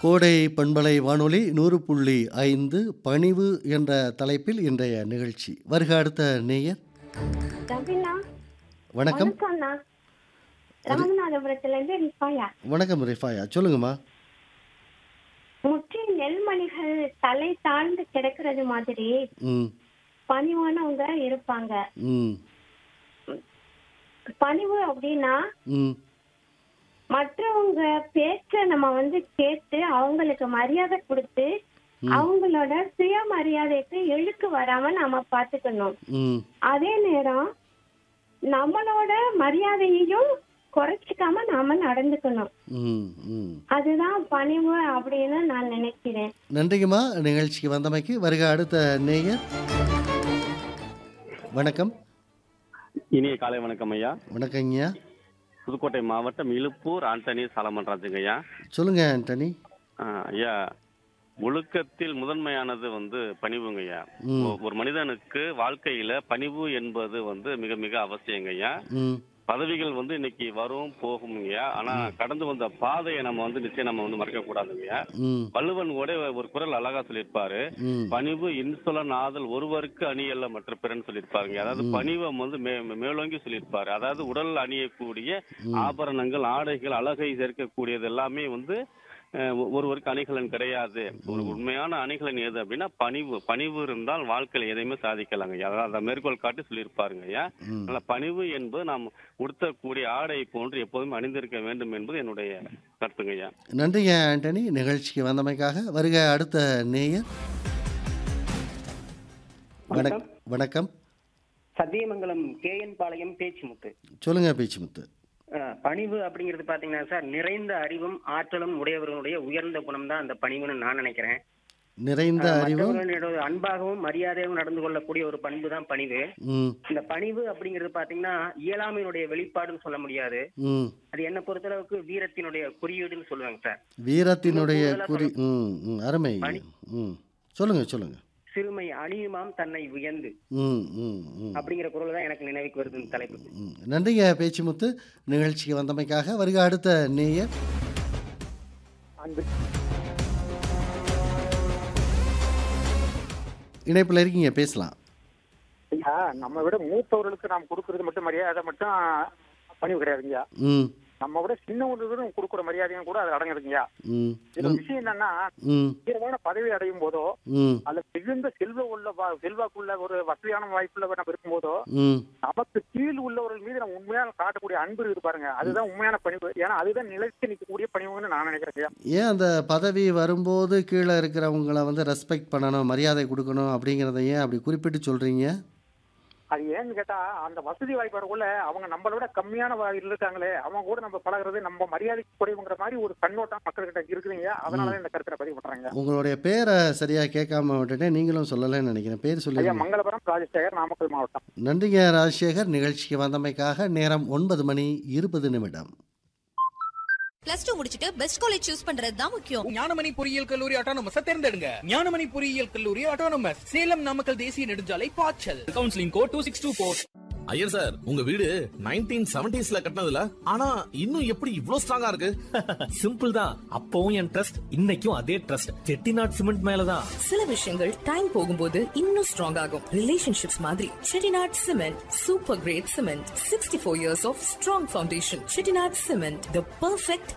கோடை பண்பலை வானொலி நூறு புள்ளி ஐந்து பணிவு என்ற தலைப்பில் இன்றைய நிகழ்ச்சி வருக அடுத்த நேயர் ரவினா வணக்கம் வணக்கம்ண்ணா ராமநாதபுரத்துல இருந்து ரிஃபாயா வணக்கம் ரிஃபாயா சொல்லுங்கம்மா முற்றி நெல்மணிகள் தலை தாழ்ந்து கிடக்கிறது மாதிரி ம் பணிவானவங்க இருப்பாங்க ம் பணிவு அப்படின்னா ம் மற்றவங்க பேச்ச நம்ம வந்து கேட்டு அவங்களுக்கு மரியாதை கொடுத்து அவங்களோட சுயமரியாதைக்கு இழுக்கு வராம நாம பாத்துக்கணும் ம் அதே நேரம் நம்மளோட மரியாதையையும் குறைச்சிக்காம நாம நடந்துக்கணும் ம் ம் அதுதான் பணிவு அப்படின்னு நான் நினைக்கிறேன் நன்றிங்கம்மா நிகழ்ச்சிக்கு வந்தமைக்கு வருக அடுத்த நேயர் வணக்கம் இனிய காலை வணக்கம் ஐயா வணக்கங்கய்யா புதுக்கோட்டை மாவட்டம் இலுப்பூர் ஆண்டனி சாலமன் ராஜுங்க ஐயா சொல்லுங்க ஆண்டனி ஆ, ஐயா ஒழுக்கத்தில் முதன்மையானது வந்து பணிவுங்க ஐயா ம். ஒ- ஒரு மனிதனுக்கு வாழ்க்கையில பணிவு என்பது வந்து மிக மிக அவசியங்க ஐயா ம் பதவிகள் வந்து இன்னைக்கு வரும் போகுங்கய்யா ஆனா கடந்து வந்த பாதையை நம்ம வந்து நிச்சயம் நம்ம வந்து மறக்க கூடாதுங்கய்யா ம் வள்ளுவன் கூட ஒரு குரல் அழகா சொல்லியிருப்பாரு ம் பணிவு இன்சுலன் ஆதல் ஒருவருக்கு அணியல்ல மற்ற பிறன் சொல்லியிருப்பாருங்க அதாவது பணிவை வந்து மே- மேலோங்கி சொல்லியிருப்பாரு அதாவது உடல் அணியக்கூடிய ஆபரணங்கள் ஆடைகள் அழகை சேர்க்கக்கூடியது எல்லாமே வந்து அஹ், ஒ- ஒருவருக்கு அணிகலன் கிடையாது ஒரு உண்மையான அணிகலன் எது அப்படின்னா பணிவு பணிவு இருந்தால் வாழ்க்கையில எதையுமே சாதிக்கலாங்க ஐயா. அதாவது அதை மேற்கோள் காட்டி சொல்லியிருப்பாருங்க ஐயா ம். அதனால பணிவு என்பது நாம் உடுத்தக்கூடிய ஆடை போன்று எப்போதும் அணிந்திருக்க வேண்டும் என்பது என்னுடைய கருத்துங்க ஐயா நன்றிங்க ஆண்டனி நிகழ்ச்சிக்கு வந்தமைக்காக வருக அடுத்த நேயர் வணக்கம் வணக்கம் சத்தியமங்கலம் கேஎன் பாளையம் பேச்சுமுத்து சொல்லுங்க பேச்சுமுத்து அஹ், பணிவு அப்படிங்கிறது பாத்தீங்கன்னா சார் நிறைந்த அறிவும் ஆற்றலும் உடையவர்களுடைய உயர்ந்த குணம் தான் அந்த பணிவுன்னு நான் நினைக்கிறேன் நிறைந்த அஹ், அறிவும் மற்றவர்களோட அன்பாகவும் மரியாதையாகவும் நடந்து கொள்ளக்கூடிய ஒரு பண்பு தான் பணிவு ம் இந்த பணிவு அப்படிங்கிறது பாத்தீங்கன்னா இயலாமையினுடைய வெளிப்பாடுன்னு சொல்ல முடியாது ம் அது என்ன பொறுத்தளவுக்கு வீரத்தினுடைய குறியீடுன்னு சொல்லுவாங்க சார் வீரத்தினுடைய முதல்ல குறி ம் ம் அருமை ம் சொல்லுங்க சொல்லுங்க சிறுமை அணியுமாம் தன்னை உயர்ந்து ம் ம் ம் அப்படிங்கிற குரல் தான் எனக்கு நினைவுக்கு வருது இந்த தலைப்பு ம். நன்றிங்க பேச்சுமுத்து நிகழ்ச்சிக்கு வந்தமைக்காக வருக அடுத்த நேயர் இணைப்பில் இருக்கீங்க பேசலாம் ஐயா நம்ம விட மூத்தவர்களுக்கு நாம் கொடுக்கறது மட்டும் மரியாதை மட்டும் பணிவு கிடையாதுங்கய்யா ம் நம்ம விட சின்னவர்களுக்கு கொடுக்குற மரியாதையும் கூட அது அடங்குதுங்கய்யா ம் இதுல விஷயம் என்னன்னா ம் உயர்வான பதவி அடையும் போதோ ம் அல்ல மிகுந்த செல்வ உள்ள வா- செல்வாக்குள்ள ஒரு வசதியான வாய்ப்புள்ள நம்ம இருக்கும்போதோ ம் நமக்கு கீழ் உள்ளவர்கள் மீது நம்ம உண்மையான காட்டக்கூடிய அன்பு இருக்கு பாருங்க அதுதான் உண்மையான பணிவு ஏன்னா அதுதான் நிலைத்து நிற்கக்கூடிய பணிவுன்னு நான் நினைக்கிறேன் ஐயா ஏன் அந்த பதவி வரும்போது கீழே இருக்கிறவங்கள வந்து ரெஸ்பெக்ட் பண்ணணும் மரியாதை கொடுக்கணும் அப்படிங்கிறத ஏன் அப்படி குறிப்பிட்டு சொல்கிறீங்க அது ஏன்னு கேட்டா அந்த வசதி வாய்ப்பு வரக்குள்ள அவங்க நம்மளை விட கம்மியான வா- இருக்காங்களே அவங்க கூட நம்ம பழகுறது நம்ம மரியாதைக்கு குறைவுங்கிற மாதிரி ஒரு கண்ணோட்டம் மக்கள்கிட்ட இருக்குதுங்க அதனாலதான் இந்த கருத்தை பதிவு பண்றாங்க உங்களுடைய பேரை சரியாக கேட்காம விட்டுட்டேன் நீங்களும் சொல்லலைன்னு நினைக்கிறேன் பேர் ஐயா சொல்லுங்க மங்களபுரம் ராஜசேகர் நாமக்கல் மாவட்டம் நன்றிங்க ராஜசேகர் நிகழ்ச்சிக்கு வந்தமைக்காக நேரம் ஒன்பது மணி இருபது நிமிடம் பிளஸ் டூ முடிச்சிட்டு பெஸ்ட் காலேஜ் சூஸ் பண்றது தான் முக்கியம் ஞானமணி பொறியியல் கல்லூரி ஆட்டோனமஸ் தேர்ந்தெடுங்க ஞானமணி பொறியியல் கல்லூரி ஆட்டோனமஸ் சேலம் நாமக்கல் தேசிய நெடுஞ்சாலை பாய்ச்சல் counselling code two six two four Iyer sir உங்க வீடு நைன்டீன் செவன்டிஸ்ல கட்டினதுல ஆனா இன்னும் எப்படி இவ்ளோ ஸ்ட்ராங்கா இருக்கு சிம்பிள் தான் அப்பவும் என் ட்ரஸ்ட் இன்னைக்கும் அதே ட்ரஸ்ட் செட்டிநாட் சிமெண்ட் மேலதான் சில விஷயங்கள் டைம் போகும்போது இன்னும் ஸ்ட்ராங் ஆகும் ரிலேஷன்ஷிப்ஸ் மாதிரி Chettinad cement super great cement sixty four years of strong foundation Chettinad cement the perfect